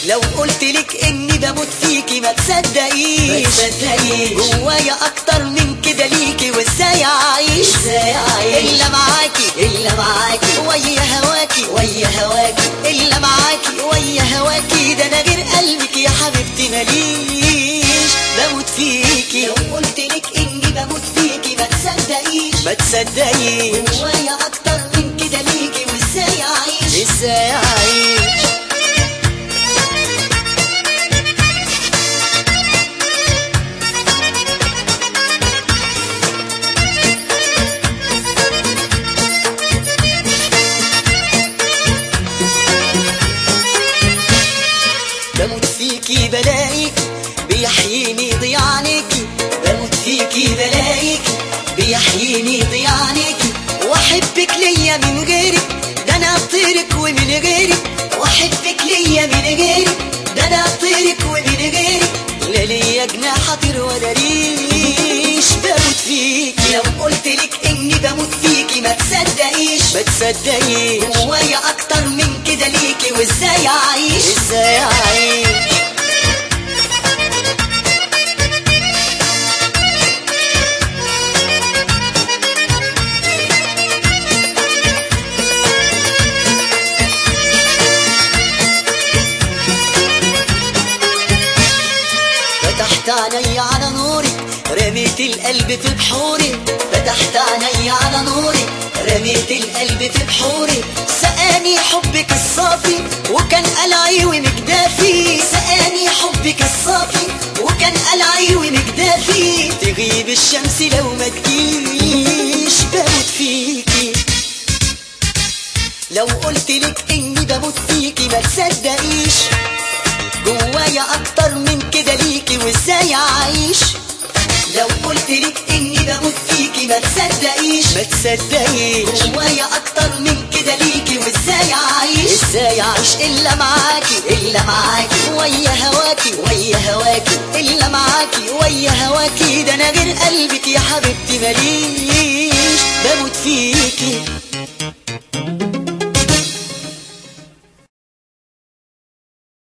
لو قلت لك اني بموت فيكي ما ما تصدقيش تصدقيش جوايا اكتر من كده ليكي وازاي اعيش ازاي اعيش الا معاكي الا معاكي ويا هواكي ويا هواكي الا معاكي ويا هواكي ده انا غير قلبك يا حبيبتي ماليش بموت فيكي لو قلت لك اني بموت فيكي ما تصدقيش ما تصدقيش جوايا اكتر من كده ليكي وازاي اعيش ازاي اعيش بموت فيكي بلاقيك بيحييني ضياع عينيكي بموت فيكي بلاقيكي بيحييني ضياع عينيكي واحبك ليا من غيرك ده انا اطيرك ومن غيرك واحبك ليا من غيرك ده انا اطيرك ومن غيرك لا ليا جناح اطير ولا ريش بموت فيكي لو قلت لك اني بموت فيكي ما تصدقيش ما تصدقيش جوايا اكتر من كده ليكي وازاي اعيش ازاي اعيش فتحت عيني على نورك رميت القلب في بحوري فتحت عيني على نورك رميت القلب في بحوري سقاني حبك الصافي وكان قلعي ومجدافي سقاني حبك الصافي وكان قلعي ومجدافي تغيب الشمس لو ما تجيش بموت فيكي لو قلت لك اني بموت فيكي ما تصدقيش جوايا اكتر من كده ليكي وازاي اعيش لو قلت لك اني بموت فيكي ما تصدقيش ما تصدقيش جوايا اكتر من كده ليكي وازاي اعيش ازاي اعيش الا معاكي الا معاكي ويا هواكي ويا هواكي الا معاكي ويا هواكي ده انا غير قلبك يا حبيبتي ماليش